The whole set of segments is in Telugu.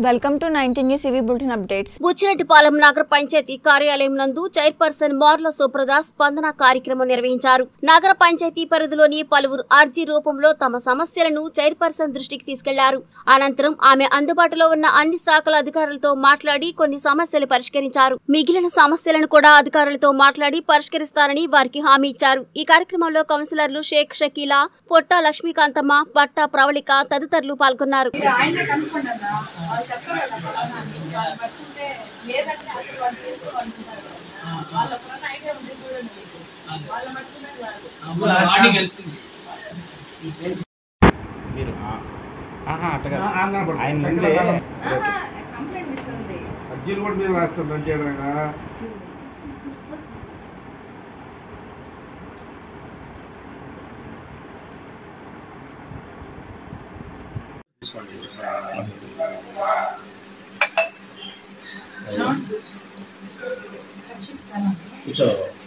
వెల్కమ్ టు నైన్టీన్ న్యూస్ ఇవి బులెటిన్ అప్డేట్స్ బుచ్చిరెడ్డిపాలెం నగర పంచాయతీ కార్యాలయం నందు చైర్పర్సన్ మార్ల సుప్రద స్పందన కార్యక్రమం నిర్వహించారు నగర పంచాయతీ పరిధిలోని పలువురు అర్జీ రూపంలో తమ సమస్యలను చైర్పర్సన్ దృష్టికి తీసుకెళ్లారు అనంతరం ఆమె అందుబాటులో ఉన్న అన్ని శాఖల అధికారులతో మాట్లాడి కొన్ని సమస్యలు పరిష్కరించారు మిగిలిన సమస్యలను కూడా అధికారులతో మాట్లాడి పరిష్కరిస్తారని వారికి హామీ ఇచ్చారు ఈ కార్యక్రమంలో కౌన్సిలర్లు షేక్ షకీలా పొట్ట లక్ష్మీకాంతమ్మ పట్ట ప్రవళిక తదితరులు పాల్గొన్నారు మీరు ఆయనే కనుక్కోండి అన్న వాళ్ళు చెప్తారు కదా ఫలానా అని వాళ్ళు పట్టుకుంటే లేదంటే అక్కడ వాళ్ళు చేసుకోవాలనుకుంటారు కదా. వాళ్ళ ఫలానా ఐడియా ఉంది చూడండి వాళ్ళ మట్టుకునే కాదు మార్నింగ్ కలిసింది మీరు ఆ- ఆహా అట్టగా ఆ, ఆ, కనపడుతుంది. ఆయన సెకండ్ ముందే అలా. కంప్లైంట్ ఇస్తుంది అర్జీలు కూడా మీరు రాస్తారు అంతేనా కూర్చో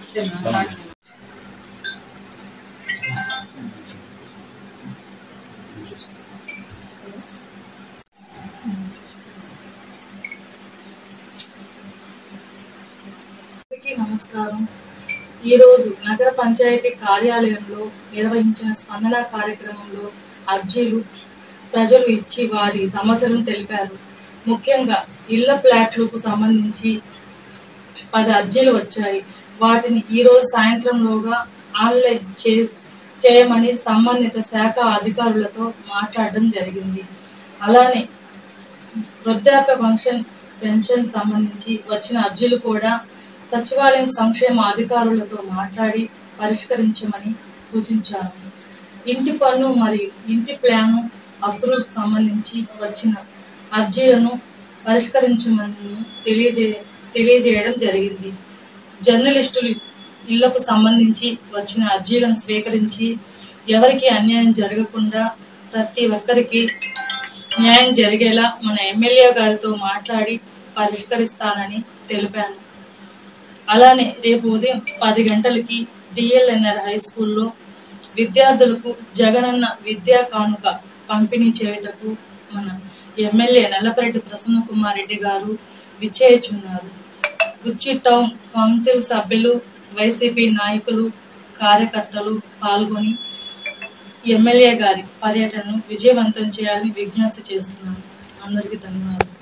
అందరికీ నమస్కారం ఈరోజు నగర పంచాయతీ కార్యాలయంలో నిర్వహించిన స్పందన కార్యక్రమంలో అర్జీలు ప్రజలు ఇచ్చి వారి సమస్యలను తెలిపారు ముఖ్యంగా ఇళ్ల ప్లాట్లకు సంబంధించి పది అర్జీలు వచ్చాయి వాటిని ఈరోజు సాయంత్రంలోగా ఆన్లైన్ చే చేయమని సంబంధిత శాఖ అధికారులతో మాట్లాడడం జరిగింది అలానే వృద్ధాప్య ఫంక్షన్ పెన్షన్ సంబంధించి వచ్చిన అర్జీలు కూడా సచివాలయం సంక్షేమ అధికారులతో మాట్లాడి పరిష్కరించమని సూచించారు ఇంటి పన్ను మరియు ఇంటి ప్లాను అప్రూవ్ సంబంధించి వచ్చిన అర్జీలను పరిష్కరించమని తెలియజే తెలియజేయడం జరిగింది జర్నలిస్టులు ఇళ్లకు సంబంధించి వచ్చిన అర్జీలను స్వీకరించి ఎవరికి అన్యాయం జరగకుండా ప్రతి ఒక్కరికి న్యాయం జరిగేలా మన ఎమ్మెల్యే గారితో మాట్లాడి పరిష్కరిస్తానని తెలిపాను అలానే రేపు ఉదయం పది గంటలకి డిఎల్ఎన్ఆర్ హై స్కూల్లో విద్యార్థులకు జగనన్న విద్యా కానుక పంపిణీ చేయుటకు మన ఎమ్మెల్యే నల్లపరెడ్డి ప్రసన్న కుమార్ రెడ్డి గారు విచ్చేయుచున్నారు రుచి టౌన్ కౌన్సిల్ సభ్యులు వైసీపీ నాయకులు కార్యకర్తలు పాల్గొని ఎమ్మెల్యే గారి పర్యటనను విజయవంతం చేయాలని విజ్ఞప్తి చేస్తున్నాను అందరికీ ధన్యవాదాలు